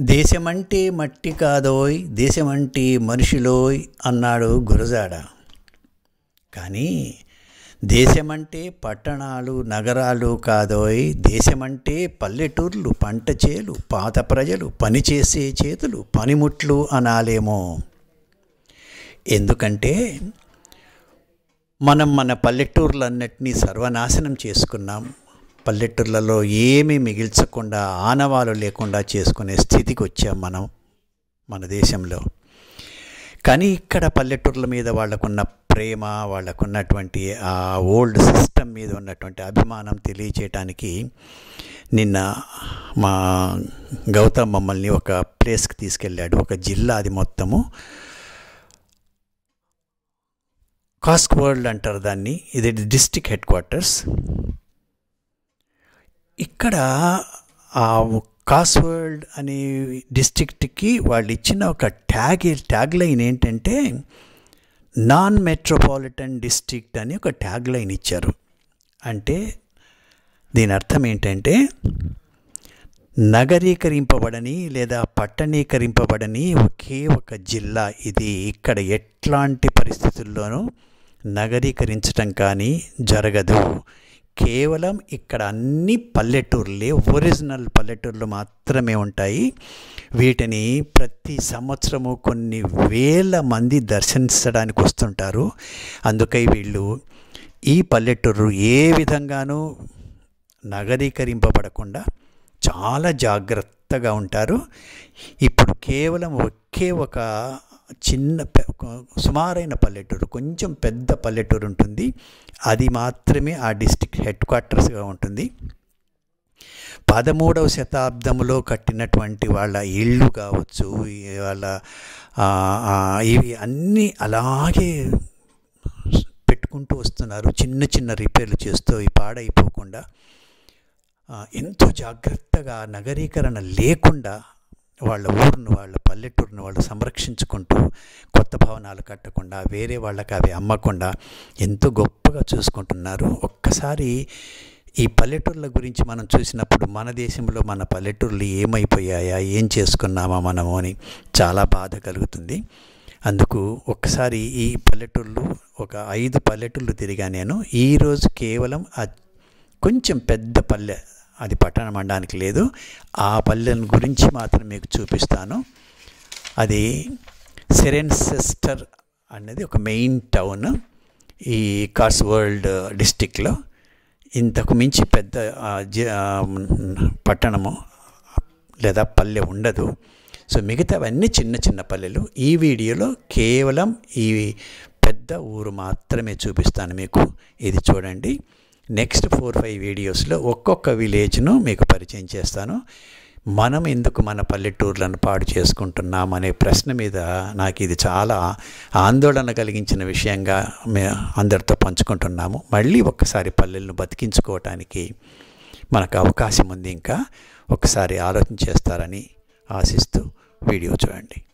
దేశమంటే మట్టి కాదోయ్ దేశమంటే మనిషిలోయ్ అన్నాడు గురజాడ కానీ దేశమంటే పట్టణాలు నగరాలు కాదోయ్ దేశమంటే పల్లెటూర్లు పంట చేలు పాత ప్రజలు పనిచేసే చేతులు పనిముట్లు అనాలేమో ఎందుకంటే మనం మన పల్లెటూర్లన్నిటినీ సర్వనాశనం చేసుకున్నాం పల్లెటూర్లలో ఏమీ మిగిల్చకుండా ఆనవాలు లేకుండా చేసుకునే స్థితికి వచ్చాం మనం మన దేశంలో కానీ ఇక్కడ పల్లెటూర్ల మీద వాళ్ళకున్న ప్రేమ వాళ్ళకున్నటువంటి ఆ ఓల్డ్ సిస్టమ్ మీద ఉన్నటువంటి అభిమానం తెలియచేయటానికి నిన్న మా గౌతమ్ మమ్మల్ని ఒక ప్లేస్కి తీసుకెళ్ళాడు ఒక జిల్లా అది మొత్తము కాస్క్ వరల్డ్ అంటారు దాన్ని ఇది డిస్టిక్ హెడ్ క్వార్టర్స్ ఇక్కడ ఆ కాస్ వరల్డ్ అనే డిస్ట్రిక్ట్కి వాళ్ళు ఇచ్చిన ఒక ట్యాగ్ ట్యాగ్ లైన్ ఏంటంటే నాన్ మెట్రోపాలిటన్ డిస్ట్రిక్ట్ అని ఒక ట్యాగ్ లైన్ ఇచ్చారు అంటే దీని అర్థం ఏంటంటే నగరీకరింపబడని లేదా పట్టణీకరింపబడని ఒకే ఒక జిల్లా ఇది ఇక్కడ ఎట్లాంటి పరిస్థితుల్లోనూ నగరీకరించటం కానీ జరగదు కేవలం ఇక్కడ అన్ని పల్లెటూర్లే ఒరిజినల్ పల్లెటూర్లు మాత్రమే ఉంటాయి వీటిని ప్రతి సంవత్సరము కొన్ని వేల మంది దర్శించడానికి వస్తుంటారు అందుకై వీళ్ళు ఈ పల్లెటూరు ఏ విధంగానూ నగరీకరింపబడకుండా చాలా జాగ్రత్తగా ఉంటారు ఇప్పుడు కేవలం ఒకే ఒక చిన్న సుమారైన పల్లెటూరు కొంచెం పెద్ద పల్లెటూరు ఉంటుంది అది మాత్రమే ఆ డిస్టిక్ హెడ్ క్వార్టర్స్గా ఉంటుంది పదమూడవ శతాబ్దంలో కట్టినటువంటి వాళ్ళ ఇళ్ళు కావచ్చు వాళ్ళ ఇవి అన్నీ అలాగే పెట్టుకుంటూ వస్తున్నారు చిన్న చిన్న రిపేర్లు చేస్తూ ఈ పాడైపోకుండా ఎంతో జాగ్రత్తగా నగరీకరణ లేకుండా వాళ్ళ ఊరును వాళ్ళ పల్లెటూరును వాళ్ళు సంరక్షించుకుంటూ కొత్త భవనాలు కట్టకుండా వేరే వాళ్ళకి అవి అమ్మకుండా ఎంతో గొప్పగా చూసుకుంటున్నారు ఒక్కసారి ఈ పల్లెటూర్ల గురించి మనం చూసినప్పుడు మన దేశంలో మన పల్లెటూర్లు ఏమైపోయాయా ఏం చేసుకున్నామా మనము అని చాలా బాధ కలుగుతుంది అందుకు ఒక్కసారి ఈ పల్లెటూర్లు ఒక ఐదు పల్లెటూర్లు తిరిగా నేను ఈరోజు కేవలం కొంచెం పెద్ద పల్లె అది పట్టణం అనడానికి లేదు ఆ పల్లెల గురించి మాత్రం మీకు చూపిస్తాను అది సెరెన్సెస్టర్ అనేది ఒక మెయిన్ టౌన్ ఈ కార్స్ వరల్డ్ డిస్టిక్లో ఇంతకు మించి పెద్ద పట్టణము లేదా పల్లె ఉండదు సో మిగతావన్నీ చిన్న చిన్న పల్లెలు ఈ వీడియోలో కేవలం ఈ పెద్ద ఊరు మాత్రమే చూపిస్తాను మీకు ఇది చూడండి నెక్స్ట్ ఫోర్ ఫైవ్ వీడియోస్లో ఒక్కొక్క విలేజ్ను మీకు పరిచయం చేస్తాను మనం ఎందుకు మన పల్లెటూర్లను పాడు చేసుకుంటున్నాం అనే ప్రశ్న మీద నాకు ఇది చాలా ఆందోళన కలిగించిన విషయంగా మే అందరితో పంచుకుంటున్నాము మళ్ళీ ఒక్కసారి పల్లెలను బతికించుకోవటానికి మనకు అవకాశం ఉంది ఇంకా ఒకసారి ఆలోచన చేస్తారని ఆశిస్తూ వీడియో చూడండి